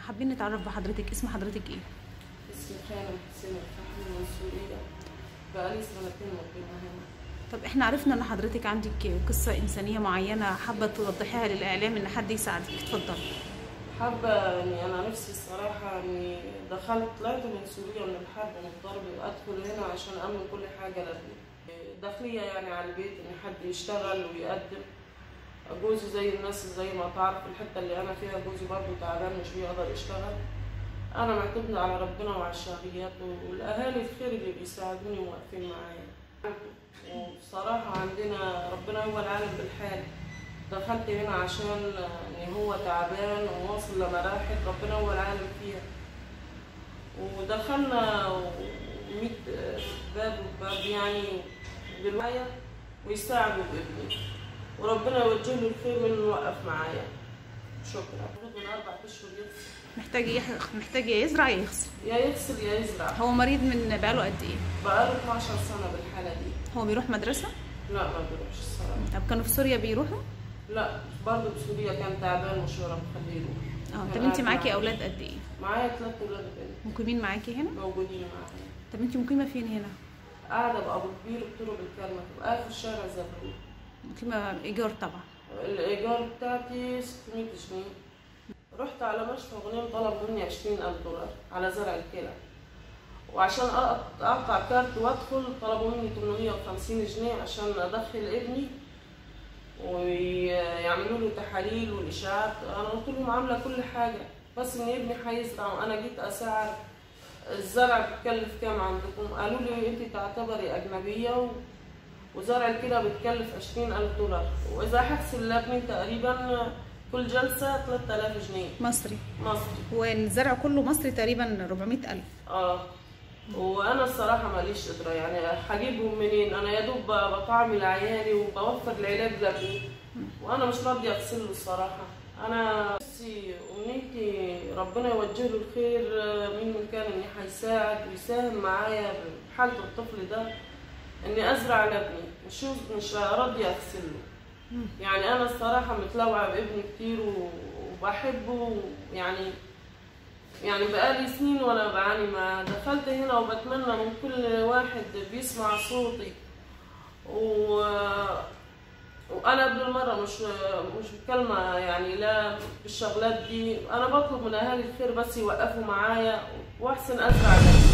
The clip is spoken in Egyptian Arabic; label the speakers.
Speaker 1: حابين نتعرف بحضرتك اسم حضرتك ايه
Speaker 2: اسمي خالد حسين الفحمي من سوريا بقالي سنتين مقيمة هنا
Speaker 1: طب احنا عرفنا ان حضرتك عندك قصه انسانيه معينه حابه توضحيها للاعلام ان حد يساعدك اتفضلي
Speaker 2: حابة يعني أنا نفسي الصراحة إني دخلت طلعت من سوريا من الحرب ومن الضرب وأدخل هنا عشان أمن كل حاجة لابني داخلية يعني على البيت إن حد يشتغل ويقدم جوزي زي الناس زي ما تعرف الحتة اللي أنا فيها جوزي برضه تعبان مش بيقدر يشتغل أنا معتمدة على ربنا وعلى الشهريات والأهالي الخير اللي بيساعدوني وواقفين معايا وبصراحة عندنا ربنا هو العالم بالحال دخلت هنا عشان ان هو تعبان وواصل لمراحل ربنا هو العالم فيها ودخلنا وميت باب وباب يعني بالوعية ويساعدوا بابني وربنا يوجه له الخير من وقف معايا شكرا من اربع اشهر يغسل
Speaker 1: محتاج يح- محتاج يا يزرع يا يغسل
Speaker 2: يا يغسل يا يزرع
Speaker 1: هو مريض من بقاله قد ايه
Speaker 2: بقاله 12 سنة بالحالة دي
Speaker 1: هو بيروح مدرسه
Speaker 2: لا ما بيروحش الصراحة
Speaker 1: طب كانوا في سوريا بيروحوا
Speaker 2: لا برضه بسوريا كان تعبان مش هو مخليه يروح
Speaker 1: اه
Speaker 2: كان
Speaker 1: طب انت
Speaker 2: قاعد
Speaker 1: معاكي
Speaker 2: معايا.
Speaker 1: اولاد قد ايه
Speaker 2: معايا ثلاث ولاد بنت
Speaker 1: مقيمين معاكي هنا
Speaker 2: موجودين معايا
Speaker 1: طب انت مقيمه فين هنا
Speaker 2: قاعدة بأبو كبير بطرق الكلمة تبقى في الشارع زبرون
Speaker 1: مقيمه ايجار طبعا
Speaker 2: الإيجار بتاعتي 600 جنيه رحت على مشفى غنيم طلب مني 20000 دولار على زرع الكلى وعشان أقط- أقطع كارت وأدخل طلبوا مني 850 جنيه عشان أدخل ابني ويعملوا له تحاليل والإشاعات أنا قلت لهم عاملة كل حاجة بس إن ابني هيزرع وأنا جيت أسعر الزرع بتكلف كام عندكم؟ قالوا لي أنت تعتبري أجنبية و... وزرع الكلى بتكلف عشرين ألف دولار وإذا هغسل لابني تقريبا كل جلسة 3000 جنيه
Speaker 1: مصري
Speaker 2: مصري
Speaker 1: والزرع كله مصري تقريبا 400 الف
Speaker 2: اه وانا الصراحه ماليش قدره يعني هجيبهم منين انا يا دوب بطعمي لعيالي وبوفر العلاج لابني وانا مش راضيه اغسل له الصراحه انا نفسي امنيتي ربنا يوجه له الخير مين من كان اني هيساعد ويساهم معايا بحاله الطفل ده اني ازرع لابني مش مش راضيه اغسل له يعني انا الصراحه متلوعه بابني كتير و- وبحبه يعني يعني بقالي سنين وانا بعاني معاه دخلت هنا وبتمنى من كل واحد بيسمع صوتي و... وانا بالمره مش مش بكلمه يعني لا بالشغلات دي انا بطلب من اهالي الخير بس يوقفوا معايا واحسن ازرع لابني